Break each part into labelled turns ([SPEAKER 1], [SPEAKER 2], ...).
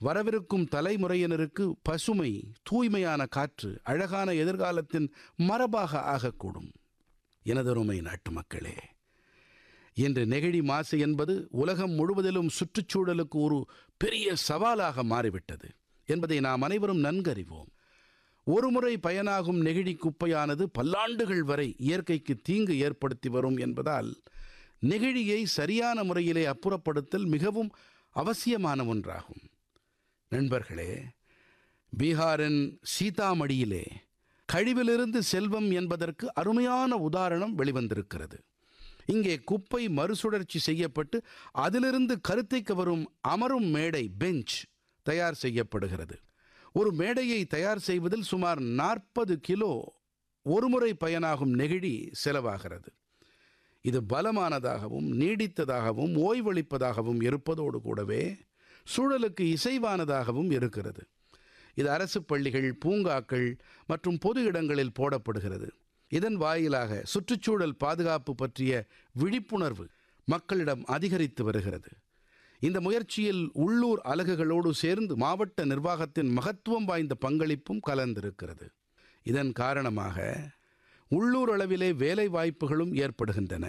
[SPEAKER 1] வரவிருக்கும் தலைமுறையினருக்கு பசுமை தூய்மையான காற்று அழகான எதிர்காலத்தின் மரபாக ஆகக்கூடும் எனதருமை நாட்டுமக்களே இன்று நெகிழி மாசு என்பது உலகம் முழுவதிலும் சுற்றுச்சூழலுக்கு ஒரு பெரிய சவாலாக மாறிவிட்டது என்பதை நாம் அனைவரும் நன்கறிவோம் ஒருமுறை பயனாகும் நெகிழி குப்பையானது பல்லாண்டுகள் வரை இயற்கைக்கு தீங்கு ஏற்படுத்தி வரும் என்பதால் நெகிழியை சரியான முறையிலே அப்புறப்படுத்தல் மிகவும் அவசியமான ஒன்றாகும் நண்பர்களே பீகாரின் சீதாமடியிலே கழிவிலிருந்து செல்வம் என்பதற்கு அருமையான உதாரணம் வெளிவந்திருக்கிறது இங்கே குப்பை மறுசுழற்சி செய்யப்பட்டு அதிலிருந்து கருத்தைக்கு வரும் அமரும் மேடை பெஞ்ச் தயார் செய்யப்படுகிறது ஒரு மேடையை தயார் செய்வதில் சுமார் நாற்பது கிலோ ஒருமுறை பயனாகும் நெகிழி செலவாகிறது இது பலமானதாகவும் நீடித்ததாகவும் ஓய்வளிப்பதாகவும் இருப்பதோடு கூடவே சூழலுக்கு இசைவானதாகவும் இருக்கிறது இது அரசு பள்ளிகள் பூங்காக்கள் மற்றும் பொது இடங்களில் போடப்படுகிறது இதன் வாயிலாக சுற்றுச்சூழல் பாதுகாப்பு பற்றிய விழிப்புணர்வு மக்களிடம் அதிகரித்து வருகிறது இந்த முயற்சியில் உள்ளூர் அலகுகளோடு சேர்ந்து மாவட்ட நிர்வாகத்தின் மகத்துவம் வாய்ந்த பங்களிப்பும் கலந்திருக்கிறது இதன் காரணமாக உள்ளூர் அளவிலே வேலை வாய்ப்புகளும் ஏற்படுகின்றன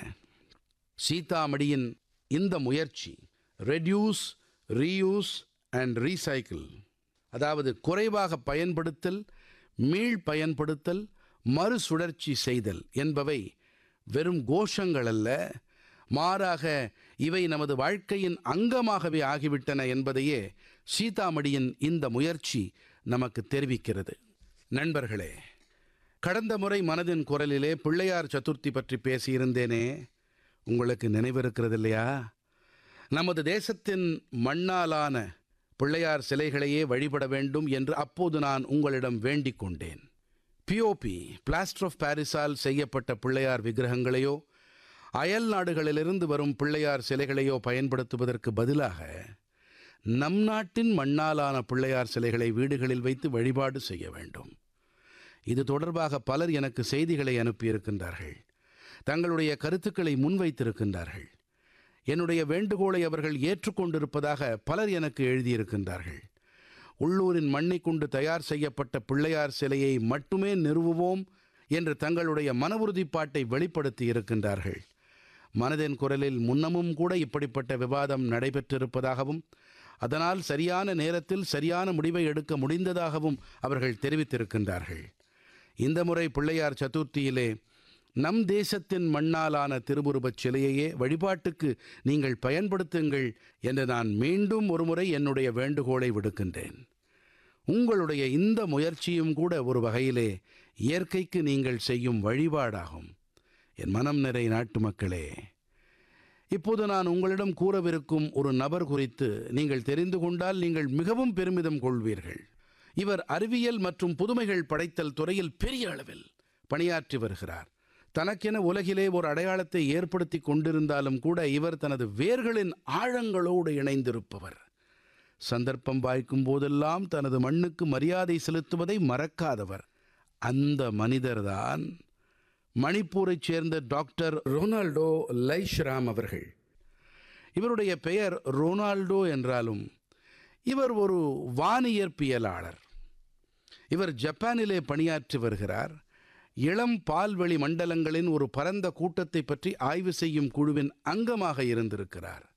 [SPEAKER 1] சீதாமடியின் இந்த முயற்சி ரெடியூஸ் ரீயூஸ் அண்ட் ரீசைக்கிள் அதாவது குறைவாக பயன்படுத்தல் மீள் பயன்படுத்தல் மறுசுழற்சி செய்தல் என்பவை வெறும் கோஷங்கள் அல்ல மாறாக இவை நமது வாழ்க்கையின் அங்கமாகவே ஆகிவிட்டன என்பதையே சீதாமடியின் இந்த முயற்சி நமக்கு தெரிவிக்கிறது நண்பர்களே கடந்த முறை மனதின் குரலிலே பிள்ளையார் சதுர்த்தி பற்றி பேசியிருந்தேனே உங்களுக்கு நினைவிருக்கிறது இல்லையா நமது தேசத்தின் மண்ணாலான பிள்ளையார் சிலைகளையே வழிபட வேண்டும் என்று அப்போது நான் உங்களிடம் வேண்டிக் கொண்டேன் பிஓபி பிளாஸ்டர் ஆஃப் பாரிஸால் செய்யப்பட்ட பிள்ளையார் விக்கிரகங்களையோ அயல் நாடுகளிலிருந்து வரும் பிள்ளையார் சிலைகளையோ பயன்படுத்துவதற்கு பதிலாக நம் நாட்டின் மண்ணாலான பிள்ளையார் சிலைகளை வீடுகளில் வைத்து வழிபாடு செய்ய வேண்டும் இது தொடர்பாக பலர் எனக்கு செய்திகளை அனுப்பியிருக்கின்றார்கள் தங்களுடைய கருத்துக்களை முன்வைத்திருக்கின்றார்கள் என்னுடைய வேண்டுகோளை அவர்கள் ஏற்றுக்கொண்டிருப்பதாக பலர் எனக்கு எழுதியிருக்கின்றார்கள் உள்ளூரின் மண்ணை கொண்டு தயார் செய்யப்பட்ட பிள்ளையார் சிலையை மட்டுமே நிறுவுவோம் என்று தங்களுடைய மன உறுதிப்பாட்டை வெளிப்படுத்தி இருக்கின்றார்கள் மனதின் குரலில் முன்னமும் கூட இப்படிப்பட்ட விவாதம் நடைபெற்றிருப்பதாகவும் அதனால் சரியான நேரத்தில் சரியான முடிவை எடுக்க முடிந்ததாகவும் அவர்கள் தெரிவித்திருக்கின்றார்கள் இந்த முறை பிள்ளையார் சதுர்த்தியிலே நம் தேசத்தின் மண்ணாலான திருவுருவச் சிலையையே வழிபாட்டுக்கு நீங்கள் பயன்படுத்துங்கள் என்று நான் மீண்டும் ஒருமுறை என்னுடைய வேண்டுகோளை விடுக்கின்றேன் உங்களுடைய இந்த முயற்சியும் கூட ஒரு வகையிலே இயற்கைக்கு நீங்கள் செய்யும் வழிபாடாகும் என் மனம் நிறை நாட்டு மக்களே இப்போது நான் உங்களிடம் கூறவிருக்கும் ஒரு நபர் குறித்து நீங்கள் தெரிந்து கொண்டால் நீங்கள் மிகவும் பெருமிதம் கொள்வீர்கள் இவர் அறிவியல் மற்றும் புதுமைகள் படைத்தல் துறையில் பெரிய அளவில் பணியாற்றி வருகிறார் தனக்கென உலகிலே ஒரு அடையாளத்தை ஏற்படுத்தி கொண்டிருந்தாலும் கூட இவர் தனது வேர்களின் ஆழங்களோடு இணைந்திருப்பவர் சந்தர்ப்பம் வாய்க்கும் போதெல்லாம் தனது மண்ணுக்கு மரியாதை செலுத்துவதை மறக்காதவர் அந்த மனிதர்தான் மணிப்பூரைச் சேர்ந்த டாக்டர் ரொனால்டோ லைஷ்ராம் அவர்கள் இவருடைய பெயர் ரொனால்டோ என்றாலும் இவர் ஒரு வானியற்பியலாளர் இவர் ஜப்பானிலே பணியாற்றி வருகிறார் இளம் பால்வெளி மண்டலங்களின் ஒரு பரந்த கூட்டத்தை பற்றி ஆய்வு செய்யும் குழுவின் அங்கமாக இருந்திருக்கிறார்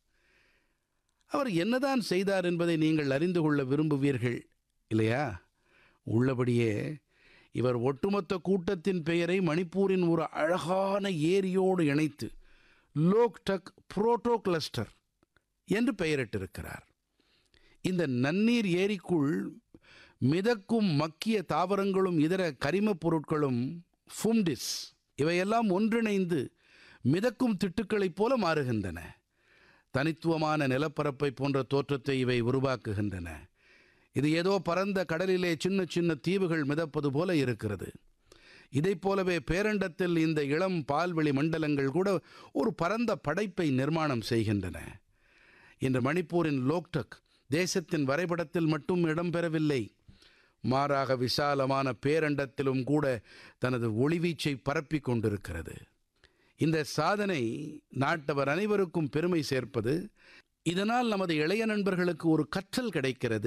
[SPEAKER 1] அவர் என்னதான் செய்தார் என்பதை நீங்கள் அறிந்து கொள்ள விரும்புவீர்கள் இல்லையா உள்ளபடியே இவர் ஒட்டுமொத்த கூட்டத்தின் பெயரை மணிப்பூரின் ஒரு அழகான ஏரியோடு இணைத்து லோக்டக் புரோட்டோ கிளஸ்டர் என்று பெயரிட்டிருக்கிறார் இந்த நன்னீர் ஏரிக்குள் மிதக்கும் மக்கிய தாவரங்களும் இதர கரிமப் பொருட்களும் ஃபும்டிஸ் இவையெல்லாம் ஒன்றிணைந்து மிதக்கும் திட்டுக்களைப் போல மாறுகின்றன தனித்துவமான நிலப்பரப்பை போன்ற தோற்றத்தை இவை உருவாக்குகின்றன இது ஏதோ பரந்த கடலிலே சின்ன சின்ன தீவுகள் மிதப்பது போல இருக்கிறது இதைப் போலவே பேரண்டத்தில் இந்த இளம் பால்வெளி மண்டலங்கள் கூட ஒரு பரந்த படைப்பை நிர்மாணம் செய்கின்றன இன்று மணிப்பூரின் லோக்டக் தேசத்தின் வரைபடத்தில் மட்டும் இடம்பெறவில்லை மாறாக விசாலமான பேரண்டத்திலும் கூட தனது ஒளிவீச்சை பரப்பிக் கொண்டிருக்கிறது இந்த சாதனை நாட்டவர் அனைவருக்கும் பெருமை சேர்ப்பது இதனால் நமது இளைய நண்பர்களுக்கு ஒரு கற்றல் கிடைக்கிறது